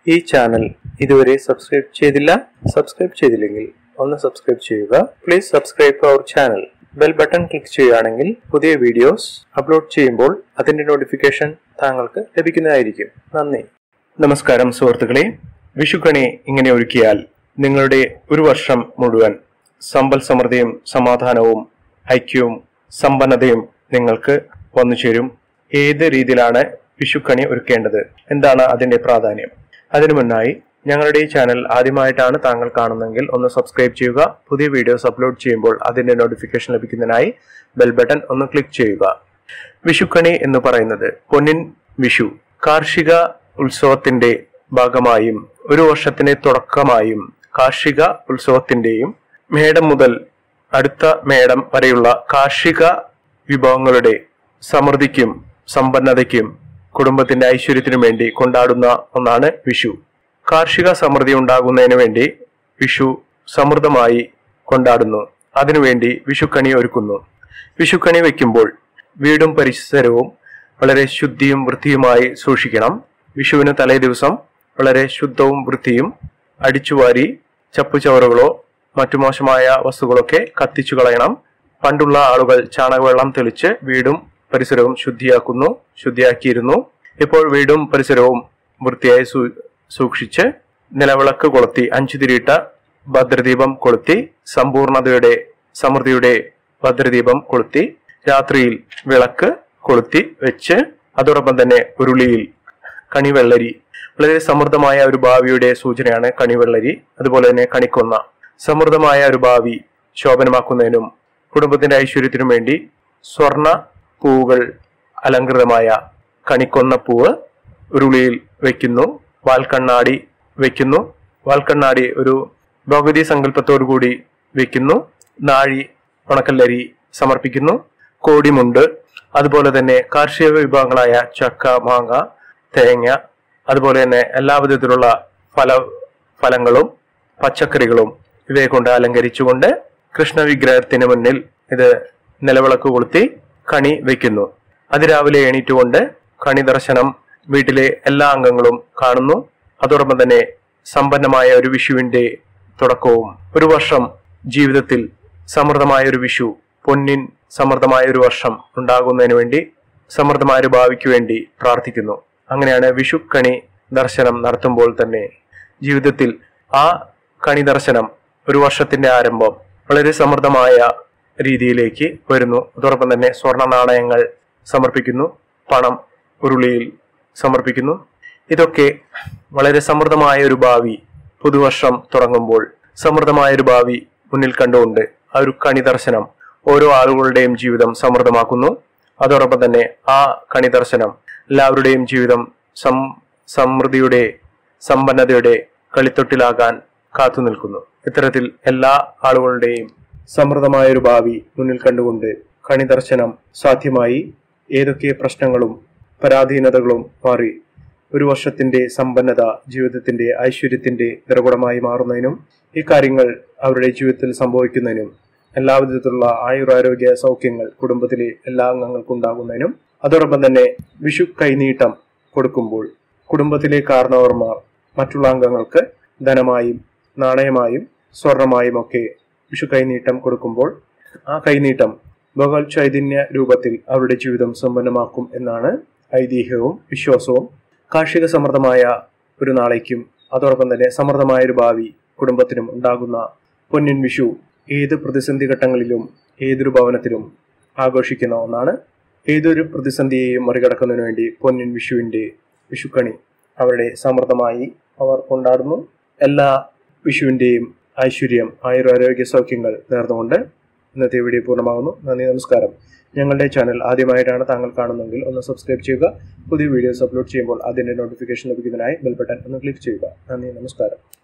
ഈ ചാനൽ ഇതുവരെ സബ്സ്ക്രൈബ് ചെയ്തില്ല സബ്സ്ക്രൈബ് ചെയ്തില്ലെങ്കിൽ ഒന്ന് സബ്സ്ക്രൈബ് ചെയ്യുക please subscribe our channel bell button click ചെയ്യുകയാണെങ്കിൽ പുതിയ വീഡിയോസ് അപ്ലോഡ് ചെയ്യുമ്പോൾ അതിന്റെ നോട്ടിഫിക്കേഷൻ താങ്കൾക്ക് ലഭിക്കുന്നതായിരിക്കും നന്ദി നമസ്കാരം സുഹൃത്തുക്കളെ വിഷുക്കണി ഇങ്ങനെ ഒരുക്കിയാൽ നിങ്ങളുടെ ഒരു വർഷം മുഴുവൻ സമ്പൽ സമൃദ്ധിയും സമാധാനവും ഐക്യവും സമ്പന്നതയും നിങ്ങൾക്ക് വന്നു ചേരും ഏത് രീതിയിലാണ് വിഷുക്കണി ഒരുക്കേണ്ടത് എന്താണ് അതിന്റെ പ്രാധാന്യം അതിനു മുന്നായി ഞങ്ങളുടെ ഈ ചാനൽ ആദ്യമായിട്ടാണ് താങ്കൾ കാണുന്നതെങ്കിൽ ഒന്ന് സബ്സ്ക്രൈബ് ചെയ്യുക പുതിയ വീഡിയോസ് അപ്ലോഡ് ചെയ്യുമ്പോൾ അതിന്റെ നോട്ടിഫിക്കേഷൻ ലഭിക്കുന്നതിനായി ബെൽ ബട്ടൺ ഒന്ന് ക്ലിക്ക് ചെയ്യുക വിഷുക്കണി എന്ന് പറയുന്നത് പൊന്നിൻ വിഷു കാർഷിക ഉത്സവത്തിന്റെ ഭാഗമായും ഒരു വർഷത്തിന്റെ തുടക്കമായും കാർഷിക ഉത്സവത്തിന്റെയും മേടം മുതൽ അടുത്ത മേടം വരെയുള്ള കാർഷിക വിഭവങ്ങളുടെ സമൃദ്ധിക്കും സമ്പന്നതയ്ക്കും കുടുംബത്തിന്റെ ഐശ്വര്യത്തിനും വേണ്ടി കൊണ്ടാടുന്ന ഒന്നാണ് വിഷു കാർഷിക സമൃദ്ധി ഉണ്ടാകുന്നതിന് വേണ്ടി വിഷു സമൃദ്ധമായി കൊണ്ടാടുന്നു അതിനുവേണ്ടി വിഷുക്കണി ഒരുക്കുന്നു വിഷുക്കണി വെക്കുമ്പോൾ വീടും പരിസരവും വളരെ ശുദ്ധിയും വൃത്തിയുമായി സൂക്ഷിക്കണം വിഷുവിന് തലേ ദിവസം വളരെ ശുദ്ധവും വൃത്തിയും അടിച്ചുവാരി ചപ്പുചവറുകളോ മറ്റു മോശമായ വസ്തുക്കളൊക്കെ കത്തിച്ചു കളയണം പണ്ടുള്ള ആളുകൾ ചാണകവെള്ളം തെളിച്ച് വീടും പരിസരവും ശുദ്ധിയാക്കുന്നു ശുദ്ധിയാക്കിയിരുന്നു ഇപ്പോൾ വീടും പരിസരവും വൃത്തിയായി സൂ- സൂക്ഷിച്ച് നിലവിളക്ക് കൊളുത്തി അഞ്ചു തിരിയിട്ട ഭദ്രദീപം കൊളുത്തി സമ്പൂർണതയുടെ സമൃദ്ധിയുടെ ഭദ്രദീപം കൊളുത്തി രാത്രിയിൽ വിളക്ക് കൊളുത്തി വെച്ച് അതോടൊപ്പം തന്നെ ഉരുളിയിൽ കണിവെള്ളരി വളരെ സമൃദ്ധമായ ഒരു ഭാവിയുടെ സൂചനയാണ് കണിവെള്ളരി അതുപോലെ തന്നെ കണിക്കൊന്ന സമൃദ്ധമായ ഒരു ഭാവി ശോഭനമാക്കുന്നതിനും കുടുംബത്തിന്റെ ഐശ്വര്യത്തിനും വേണ്ടി സ്വർണ പൂവുകൾ അലങ്കൃതമായ കണിക്കൊന്ന പൂവ് ഉരുളിയിൽ വെക്കുന്നു വാൽക്കണ്ണാടി വെക്കുന്നു വാൽക്കണ്ണാടി ഒരു ഭഗവതി സങ്കല്പത്തോടു കൂടി വെക്കുന്നു നാഴി ഉണക്കല്ലരി സമർപ്പിക്കുന്നു കോടിമുണ്ട് അതുപോലെ തന്നെ കാർഷിക വിഭവങ്ങളായ ചക്ക മാങ്ങ തേങ്ങ അതുപോലെ തന്നെ എല്ലാ വിധത്തിലുള്ള ഫല ഫലങ്ങളും പച്ചക്കറികളും ഇവയെ കൊണ്ട് അലങ്കരിച്ചുകൊണ്ട് കൃഷ്ണ വിഗ്രഹത്തിന് മുന്നിൽ ഇത് നിലവിളക്ക് കൊളുത്തി കണി വെക്കുന്നു അതിരാവിലെ എണീറ്റുകൊണ്ട് കണി ദർശനം വീട്ടിലെ എല്ലാ അംഗങ്ങളും കാണുന്നു അതോടൊപ്പം തന്നെ സമ്പന്നമായ ഒരു വിഷുവിന്റെ തുടക്കവും ഒരു വർഷം ജീവിതത്തിൽ സമൃദ്ധമായ ഒരു വിഷു പൊന്നിൻ സമൃദ്ധമായ ഒരു വർഷം ഉണ്ടാകുന്നതിന് വേണ്ടി സമൃദ്ധമായ ഒരു ഭാവിക്ക് വേണ്ടി പ്രാർത്ഥിക്കുന്നു അങ്ങനെയാണ് വിഷു കണി ദർശനം നടത്തുമ്പോൾ തന്നെ ജീവിതത്തിൽ ആ കണി ദർശനം ഒരു വർഷത്തിന്റെ ആരംഭം വളരെ സമൃദ്ധമായ രീതിയിലേക്ക് വരുന്നു അതോടൊപ്പം തന്നെ സ്വർണ്ണ നാണയങ്ങൾ സമർപ്പിക്കുന്നു പണം ഉരുളിയിൽ സമർപ്പിക്കുന്നു ഇതൊക്കെ വളരെ സമൃദ്ധമായ ഒരു ഭാവി പുതുവർഷം തുടങ്ങുമ്പോൾ സമൃദ്ധമായ ഒരു ഭാവി മുന്നിൽ കണ്ടുകൊണ്ട് ആ ഒരു കണി ദർശനം ഓരോ ആളുകളുടെയും ജീവിതം സമൃദ്ധമാക്കുന്നു അതോടൊപ്പം തന്നെ ആ കണി ദർശനം എല്ലാവരുടെയും ജീവിതം സം സമൃദ്ധിയുടെ സമ്പന്നതയുടെ കളിത്തൊട്ടിലാകാൻ കാത്തു നിൽക്കുന്നു ഇത്തരത്തിൽ എല്ലാ ആളുകളുടെയും സമൃദ്ധമായ ഒരു ഭാവി മുന്നിൽ കണ്ടുകൊണ്ട് കണി ദർശനം സാധ്യമായി ഏതൊക്കെ പ്രശ്നങ്ങളും പരാധീനതകളും മാറി ഒരു വർഷത്തിന്റെ സമ്പന്നത ജീവിതത്തിന്റെ ഐശ്വര്യത്തിന്റെ നിറകുടമായി മാറുന്നതിനും ഈ കാര്യങ്ങൾ അവരുടെ ജീവിതത്തിൽ സംഭവിക്കുന്നതിനും എല്ലാവിധത്തിലുള്ള ആയുരാരോഗ്യ സൗഖ്യങ്ങൾ കുടുംബത്തിലെ എല്ലാ അംഗങ്ങൾക്കും ഉണ്ടാകുന്നതിനും അതോടൊപ്പം തന്നെ വിഷു കൈനീട്ടം കൊടുക്കുമ്പോൾ കുടുംബത്തിലെ കാരണവർമാർ മറ്റുള്ള അംഗങ്ങൾക്ക് ധനമായും നാണയമായും സ്വർണമായും ഒക്കെ വിഷു കൈനീട്ടം കൊടുക്കുമ്പോൾ ആ കൈനീട്ടം ഭഗവത് ചൈതന്യ രൂപത്തിൽ അവരുടെ ജീവിതം സമ്പന്നമാക്കും എന്നാണ് ഐതിഹ്യവും വിശ്വാസവും കാർഷിക സമൃദ്ധമായ ഒരു നാളേക്കും അതോടൊപ്പം തന്നെ സമൃദ്ധമായ ഒരു ഭാവി കുടുംബത്തിനും ഉണ്ടാകുന്ന പൊന്നിൻ വിഷു ഏത് പ്രതിസന്ധി ഘട്ടങ്ങളിലും ഏതൊരു ഭവനത്തിലും ആഘോഷിക്കുന്ന ഒന്നാണ് ഏതൊരു പ്രതിസന്ധിയെയും മറികടക്കുന്നതിന് വേണ്ടി പൊന്നിൻ വിഷുവിന്റെ വിഷുക്കണി അവരുടെ സമൃദ്ധമായി അവർ കൊണ്ടാടുന്നു എല്ലാ വിഷുവിന്റെയും ഐശ്വര്യം ആയുരാരോഗ്യ സൗഖ്യങ്ങൾ നേർന്നുകൊണ്ട് ഇന്നത്തെ വീഡിയോ പൂർണ്ണമാകുന്നു നന്ദി നമസ്കാരം ഞങ്ങളുടെ ചാനൽ ആദ്യമായിട്ടാണ് താങ്കൾ കാണുന്നതെങ്കിൽ ഒന്ന് സബ്സ്ക്രൈബ് ചെയ്യുക പുതിയ വീഡിയോസ് അപ്ലോഡ് ചെയ്യുമ്പോൾ അതിന്റെ നോട്ടിഫിക്കേഷൻ ലഭിക്കുന്നതിനായി ബെൽ ബട്ടൺ ഒന്ന് ക്ലിക്ക് ചെയ്യുക നന്ദി നമസ്കാരം